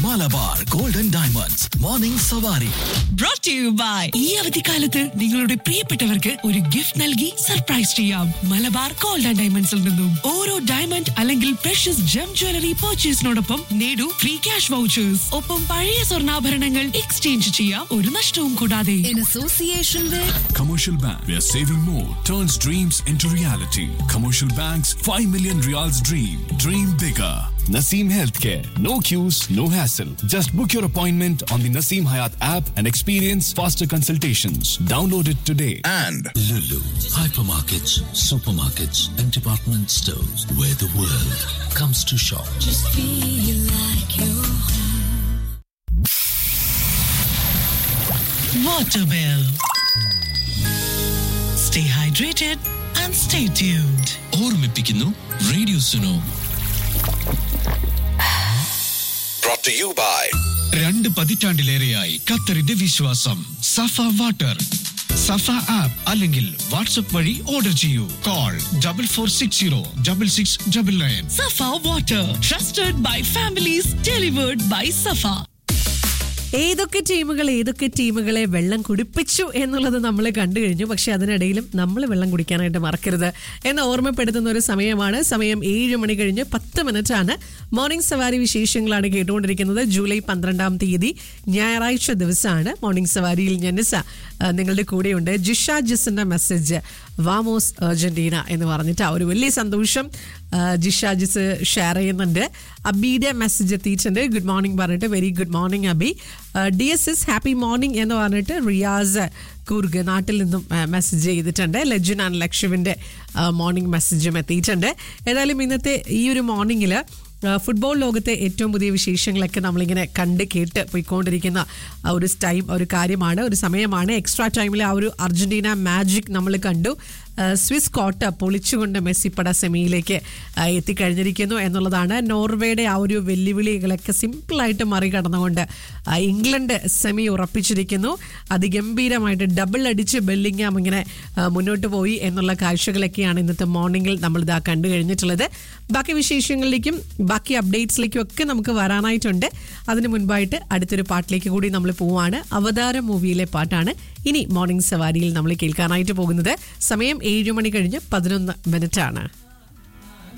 Malabar golden diamonds morning Savari brought to you by ഈ അവധിക്കാലത്ത് നിങ്ങളുടെ പ്രിയപ്പെട്ടവർക്ക് ഒരു ഗിഫ്റ്റ് നൽകി സർപ്രൈസ് ചെയ്യാം മലബാർ ഗോൾഡ് ആൻഡ് ഡയമണ്ട്സിൽ നിന്നും ഓരോ ഡയമണ്ട് അല്ലെങ്കിൽ പ്രഷ്യസ് ജം ജ്വല്ലറി പർച്ചേസിനോടൊപ്പം നേടൂ ഫ്രീ ക്യാഷ് വൗച്ചേഴ്സ് ഒപ്പം പഴയ സ്വർണ്ണാഭരണങ്ങൾ എക്സ്ചേഞ്ച് ചെയ്യാം ഒരു നഷ്ടവും കൂടാതെ in association with Commercial Bank, where saving more turns dreams into reality. Commercial Bank's 5 million reals dream. Dream bigger. Naseem Healthcare. No queues, no hassle. Just book your appointment on the Naseem Hayat app and experience faster consultations. Download it today. and Lulu, hypermarkets, supermarkets, and department stores where the world comes to shop. Waterwell. Stay hydrated and stay tuned. ഓർമ്മിപ്പിക്കുന്നു radio Suno brought to you by രണ്ട് പതിറ്റാണ്ടിലേറെയായി ഖത്തറിന്റെ വിശ്വാസം Safa water Safa app അല്ലെങ്കിൽ WhatsApp വഴി order ചെയ്യൂ call double four six zero double six double nine Safa Water, trusted by families, delivered by Safa. ഏതൊക്കെ ടീമുകൾ ഏതൊക്കെ ടീമുകളെ വെള്ളം കുടിപ്പിച്ചു എന്നുള്ളത് നമ്മൾ കണ്ടു കഴിഞ്ഞു പക്ഷെ അതിനിടയിലും നമ്മൾ വെള്ളം കുടിക്കാനായിട്ട് മറക്കരുത് എന്ന് ഓർമ്മപ്പെടുത്തുന്ന ഒരു സമയമാണ് സമയം ഏഴ് മണി കഴിഞ്ഞ് പത്ത് മിനിറ്റ് ആണ് മോർണിംഗ് സവാരി വിശേഷങ്ങളാണ് കേട്ടുകൊണ്ടിരിക്കുന്നത് ജൂലൈ പന്ത്രണ്ടാം തീയതി ഞായറാഴ്ച ദിവസമാണ് മോർണിംഗ് സവാരിയിൽ ഞനിസ ആ, നിങ്ങളുടെ കൂടെയുണ്ട് ജിഷ ജിസിന്റെ മെസ്സേജ് വാമോസ് അർജന്റീന എന്ന് പറഞ്ഞിട്ട് ആ ഒരു വലിയ സന്തോഷം ആ, ജിഷ ജിസ് ഷെയർ ചെയ്യുന്നുണ്ട് അബിയുടെ മെസ്സേജ് എത്തിയിട്ടുണ്ട് ഗുഡ് മോർണിംഗ് പറഞ്ഞിട്ട് very good morning Abi D S S happy morning എന്ന് പറഞ്ഞിട്ട് റിയാസ് കൂർഗ് നാട്ടിൽ നിന്നും മെസ്സേജ് ചെയ്തിട്ടുണ്ട് ലജുൻ ആൻഡ് ലക്ഷുവിൻ്റെ മോർണിംഗ് മെസ്സേജും എത്തിയിട്ടുണ്ട് ഏതായാലും ഇന്നത്തെ ഈ ഒരു മോർണിംഗിൽ ഫുട്ബോൾ ലോകത്തെ ഏറ്റവും പുതിയ വിശേഷങ്ങളൊക്കെ നമ്മളിങ്ങനെ കണ്ട് കേട്ട് പോയിക്കൊണ്ടിരിക്കുന്ന ആ ഒരു ടൈം ഒരു കാര്യമാണ് ഒരു സമയമാണ് എക്സ്ട്രാ ടൈമിൽ ആ ഒരു അർജന്റീന മാജിക് നമ്മൾ കണ്ടു ആ, സ്വിസ് കോട്ട പൊളിച്ചുകൊണ്ട് മെസ്സിപ്പട സെമിയിലേക്ക് ആ, എത്തിക്കഴിഞ്ഞിരിക്കുന്നു എന്നുള്ളതാണ് നോർവേയുടെ ആ ഒരു വെല്ലുവിളികളൊക്കെ സിമ്പിളായിട്ട് മറികടന്നുകൊണ്ട് ആ, ഇംഗ്ലണ്ട് സെമി ഉറപ്പിച്ചിരിക്കുന്നു അതിഗംഭീരമായിട്ട് ഡബിൾ അടിച്ച് ബെല്ലിങ്ങാം ഇങ്ങനെ ആ, മുന്നോട്ട് പോയി എന്നുള്ള കാഴ്ചകളൊക്കെയാണ് ഇന്നത്തെ മോർണിംഗിൽ നമ്മൾ ഇതാ കണ്ടു കഴിഞ്ഞിട്ടുള്ളത് ബാക്കി വിശേഷങ്ങളിലേക്കും ബാക്കി അപ്ഡേറ്റ്സിലേക്കും ഒക്കെ നമുക്ക് വരാനായിട്ടുണ്ട് അതിന് മുൻപായിട്ട് അടുത്തൊരു പാട്ടിലേക്ക് കൂടി നമ്മൾ പോവാണ് അവതാര മൂവിയിലെ പാട്ടാണ് ഇനി മോർണിംഗ് സവാരിയിൽ നമ്മൾ കേൾക്കാനായിട്ട് പോകുന്നത് സമയം ഏഴ് മണി കഴിഞ്ഞ് പതിനൊന്ന് മിനിറ്റ് ആണ്